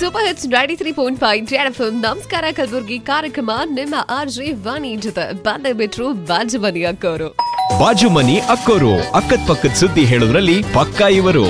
super hits ninety three point five F ನಮಸ್ಕಾರ ಕಲಬುರ್ಗಿ ಕಾರ್ಯಕ್ರಮ ನಿಮ್ಮ ಆರ್ ಜೆ ವಾಣಿ ಜೊತೆ ಬಂದೇ ಬಿಟ್ರು ಬಾಜು ಮನಿ ಅಕ್ಕವರು ಬಾಜು ಮನಿ ಅಕ್ಕೋರು ಅಕ್ಕದ್ ಪಕ್ಕದ ಸುದ್ದಿ ಹೇಳೋದ್ರಲ್ಲಿ ಪಕ್ಕ ಇವರು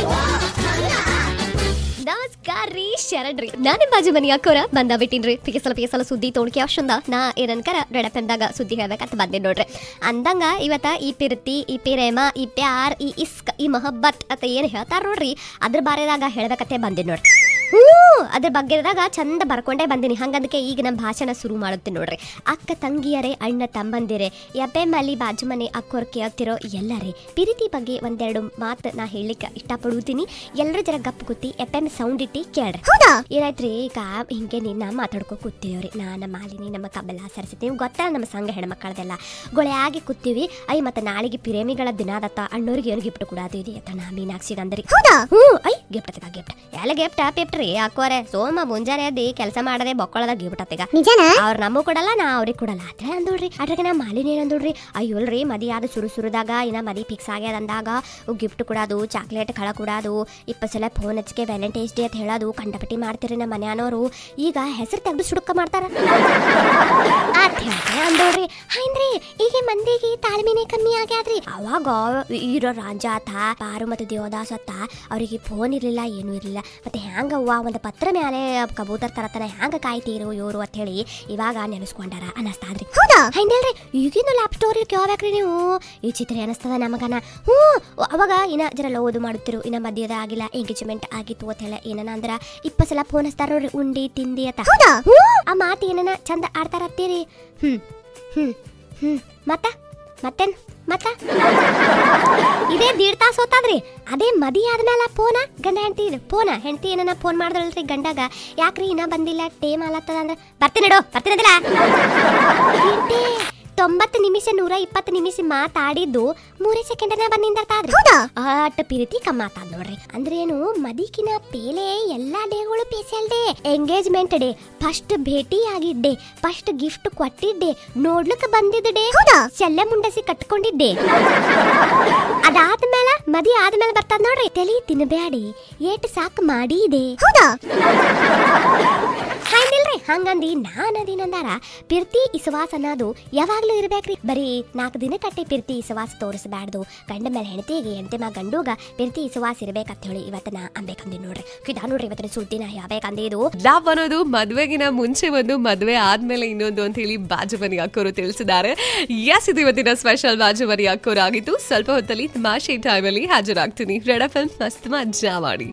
ನಮಸ್ಕಾರ ರೀ ಶರಣ್ರಿ ನಾನು ಬಾಜು ಮನಿ ಅಕ್ಕೋರ ಬಂದ ಬಿಟ್ಟಿನ್ರಿ ಪಿಗೆಸಲ ಪಿಗೆಸಲ ಸುದ್ದಿ ತೋಣಿಕೆ ಅಷ್ಟೊಂದ ನಾ ಏನನ್ಕರ ರೆಡಪೆಂದಾಗ ಸುದ್ದಿ ಹೇಳ್ಬೇಕಂತ ಬಂದೆ ನೋಡ್ರಿ ಅಂದಂಗ ಇವತ್ತ ಈ ಪಿರ್ತಿ ಈ ಪಿರೇಮ ಈ ಪ್ಯಾರ್ ಈ ಇಸ್ಕ್ ಈ ಮೊಹಬ್ಬತ್ ಅಂತ ಏನು ಹೇಳ್ತಾರ ನೋಡ್ರಿ ಅದ್ರ ಬಾರೆದಾಗ ಹೇಳ್ಬೇಕತ್ತೆ ಬಂದೆ ನೋಡ್ರಿ ಹ್ಞೂ ಅದ್ರ ಬಗ್ಗೆದಾಗ ಚಂದ ಬರ್ಕೊಂಡೇ ಬಂದಿನಿ ಹಂಗಂದಕ್ಕೆ ಈಗ ನಮ್ಮ ಭಾಷಣ ಶುರು ಮಾಡುತ್ತೆ ನೋಡ್ರಿ ಅಕ್ಕ ತಂಗಿಯರೇ ಅಣ್ಣ ತಮ್ಮಂದಿರೇ ಎಪ್ಪೆ ಮಲ್ಲಿ ಬಾಜು ಮನೆ ಅಕ್ಕೋರ್ ಕೇಳ್ತಿರೋ ಎಲ್ಲರೇ ಪಿರಿತಿ ಬಗ್ಗೆ ಒಂದೆರಡು ಮಾತು ನಾ ಹೇಳಲಿಕ್ಕೆ ಇಷ್ಟಪಡುತ್ತೀನಿ ಎಲ್ಲರೂ ಜರ ಗಪ್ ಕೂತಿ ಎಫ್ ಎಂ ಸೌಂಡ್ ಇಟ್ಟಿ ಕೇಳ್ರಿ ಹೌದಾ ಏನಾಯ್ತ್ರಿ ಈಗ ಹಿಂಗೆ ನಿನ್ನ ಮಾತಾಡ್ಕೊ ಕೂತೀವ್ರಿ ನಾನು ಮಾಲಿನಿ ನಮ್ಮ ಕಬ್ಬೆಲ್ಲ ಸರಿಸಿದ್ವಿ ನಿಮ್ಗೆ ಗೊತ್ತಲ್ಲ ನಮ್ಮ ಸಂಘ ಹೆಣ್ಮಕ್ಕಳದೆಲ್ಲ ಗೊಳೆಯಾಗಿ ಕೂತೀವಿ ಐ ಮತ್ತೆ ನಾಳೆಗೆ ಪಿರೇಮಿಗಳ ದಿನ ಆದತ್ತ ಅಣ್ಣವ್ರಿಗೆ ಏನು ಗಿಫ್ಟ್ ಕೂಡ ಅದು ಇದೆ ಅಂತ ನಾ ಮೀನಾಕ್ಷಿಗೆ ಅಂದ್ರಿ ಹೌದಾ ಹ್ಞೂ ಐ ಗಿಫ್ಟ್ ತಗ ಗಿಫ್ಟ್ ಎಲ್ಲ ಗಿಫ್ಟ್ ಪೇಪ್ಟ್ ರೀ ಹಾಕೋರೆ ಸೋಮ ಮುಂಜಾನೆ ಎದ್ದಿ ಕೆಲಸ ಮಾಡದೆ ಬೊಕ್ಕಳದ ಗಿಫ್ಟ್ ಅತ್ತಿಗ ನಿಜಾನ ಅವ್ರು ನಮಗೂ ಕೊಡಲ್ಲ ನಾ ಅವ್ರಿಗೆ ಕೊಡಲ್ಲ ಅದ್ರ ಅಂದೋಡ್ರಿ ಅದ್ರಾಗ ನಾ ಮಾಲಿನಿ ಏನಂದೋಡ್ರಿ ಅಯ್ಯೋಲ್ರಿ ಮದಿ ಆದ ಸುರು ಸುರುದಾಗ ಇನ್ನ ಮದಿ ಫಿಕ್ಸ್ ಆಗ್ಯದ ಅಂದಾಗ ಗಿಫ್ಟ್ ಕೊಡೋದು ಚಾಕ್ಲೇಟ್ ಕಳ ಕೊಡೋದು ಇಪ್ಪತ್ತು ಸಲ ಫೋನ್ ಹಚ್ಚಿಗೆ ವ್ಯಾಲೆಂಟೈನ್ಸ್ ಡೇ ಅಂತ ಹೇಳೋದು ಕಂಡಪಟ್ಟಿ ಮಾಡ್ತೀರಿ ನಮ್ಮ ಮನ್ಯಾನವರು ಈಗ ಹೆಸರು ತೆಗೆದು ಸುಡುಕ ಮಾಡ್ತಾರ ಅದ್ ಹೇಳ್ದೆ ಅಂದೋಡ್ರಿ ಹೈನ್ರಿ ಈಗ ಮಂದಿಗೆ ತಾಳ್ಮೆನೆ ಕಮ್ಮಿ ಆಗ್ಯಾದ್ರಿ ಅವಾಗ ಇರೋ ರಾಜ ಆತ ಪಾರು ಮತ್ತೆ ದೇವದಾಸ್ ಅತ್ತ ಅವರಿಗೆ ಫೋನ್ ಇರ್ಲಿಲ್ಲ ಏನೂ ಇರ್ಲಿಲ್ಲ ಮತ್ತೆ ಹ್ಯಾಂಗವ್ವ ಒಂದು ಪತ್ರ ಮ್ಯಾಲೆ ಕಬೂತರ್ ತರತನ ಹ್ಯಾಂಗ ಕಾಯ್ತೀರು ಇವರು ಅಂತ ಹೇಳಿ ಇವಾಗ ನೆನೆಸ್ಕೊಂಡಾರ ಅನಸ್ತಾದ್ರಿ ಹೌದಾ ಹೈನ್ರಿ ಈಗಿನ ಲ್ಯಾಪ್ ಸ್ಟೋರಿ ಕೇಳ್ಬೇಕ್ರಿ ನೀವು ಈ ಚಿತ್ರ ಅನಸ್ತದ ನಮಗನ ಹ್ಞೂ ಅವಾಗ ಇನ್ನ ಜರ ಓದು ಮಾಡುತ್ತಿರು ಇನ್ನ ಮದ್ಯದ ಆಗಿಲ್ಲ ಎಂಗೇಜ್ಮೆಂಟ್ ಆಗಿತ್ತು ಅಂತ ಹೇಳ ಏನನ ಅಂದ್ರ ಇಪ್ಪತ್ತು ಸಲ ಫೋನ್ ಹಚ್ತಾರ ನೋಡ್ರಿ ಉಂಡಿ ತಿಂದಿ ಅಂತ ಹೌದಾ ಆ ಮಾತು ಏನನ ಚಂದ ಆಡ್ತಾರತ್ತೀರಿ ಹ್ಮ್ ಹ್ಮ್ ಹ್ಮ್ ಮತ್ತ ಮತ್ತೇನ್ ಮತ್ತ ಇದೇ ದೀಡ್ ತಾಸು ಹೋತಾದ್ರಿ ಅದೇ ಮದಿ ಆದ್ಮೇಲೆ ಫೋನ ಗಂಡ ಹೆಂಡತಿ ಫೋನ ಹೆಂಡತಿ ಏನನ ಫೋನ್ ಮಾಡಿದ್ರಲ್ರಿ ಗಂಡಾಗ ಯಾಕ್ರಿ ಇನ್ನ ಬಂದಿಲ್ಲ ಟೇಮ್ ಆಲತ್ತದ ಅಂದ್ರ ಬರ್ತೀನಿ ನಡು ಬರ್ತೀನದಿಲ್ಲ ತೊಂಬತ್ತು ನಿಮಿಷ ನೂರ ಇಪ್ಪತ್ತು ನಿಮಿಷ ಮಾತಾಡಿದ್ದು ಮೂರೇ ಸೆಕೆಂಡ್ನ ಬಂದಿಂದಾದ್ರಿ ಹೌದಾ ಆಟ ಪ್ರೀತಿ ಕಮ್ಮ ಆತಾದ್ ನೋಡ್ರಿ ಅಂದ್ರೆ ಏನು ಮದಿಕಿನ ಪೇಲೆ ಎಲ್ಲಾ ಡೇಗಳು special day engagement day first ಭೇಟಿ ಆಗಿದ್ದೆ ಫಸ್ಟ್ ಗಿಫ್ಟ್ ಕೊಟ್ಟಿದ್ದೆ ನೋಡ್ಲಿಕ್ಕೆ ಬಂದಿದ್ದ ಡೇ ಹೌದಾ ಸೆಲ್ಲೆ ಮುಂಡಸಿ ಕಟ್ಕೊಂಡಿದ್ದೆ ಅದಾದ್ಮೇಲೆ ಮದಿ ಆದ್ಮೇಲೆ ಬರ್ತದ ನೋಡ್ರಿ ತಲಿ ತಿನ್ಬ್ಯಾಡಿ ಏಟ್ ಸಾಕ್ ಮಾಡಿದೆ ಹೌದಾ ಹಂಗಿಲ್ರಿ ಹಂಗಂದಿ ನಾನ್ ಅದಿನಂದಾರ ಪಿರ್ತಿ ಇಸವಾಸ ಅನ್ನೋದು ಯಾವಾಗ್ಲೂ ಇರ್ಬೇಕ್ರಿ ಬರೀ ನಾಲ್ಕು ದಿನ ಕಟ್ಟಿ ಪಿರ್ತಿ ಇಸವಾಸ ತೋರಿಸಬಾರ್ದು ಗಂಡ ಮೇಲೆ ಹೆಂಡತಿಗೆ ಹೆಂಡತಿ ಮ್ಯಾಗ ಗಂಡುಗ ಪಿರ್ತಿ ಇಸವಾಸ ಇರ್ಬೇಕಂತ ಹೇಳಿ ಇವತ್ತ ನಾ ಅಂಬೇಕಂದಿ ನೋಡ್ರಿ ಕಿದಾ ನೋಡ್ರಿ ಇವತ್ತಿನ ಸುದ್ದಿನ ಯಾಬೇಕಂದಿದ್ದು ಲವ್ ಅನ್ನೋದು ಮದ್ವೆಗಿನ ಮುಂಚೆ ಒಂದು ಮದ್ವೆ ಆದ್ಮೇಲೆ ಇನ್ನೊಂದು ಅಂತ ಹೇಳಿ ಬಾಜು ಮನಿ ಅಕ್ಕೋರು ತಿಳಿಸಿದ್ದಾರೆ ಎಸ್ ಇದು ಇವತ್ತಿನ ಸ್ಪೆಷಲ್ ಬಾಜು ಮನಿ ಅಕ್ಕೋರು ಆಗಿತ್ತು ಸ್ವಲ್ಪ ಹೊತ್ತಲ್ಲಿ ತಮಾಷೆ ಟೈಮಲ್ಲಿ ಹಾಜರಾಗ್ತೀನಿ ರೆಡ್ ಎಫ್ ಮಸ್ತ್ ಮಜಾ ಮಾಡಿ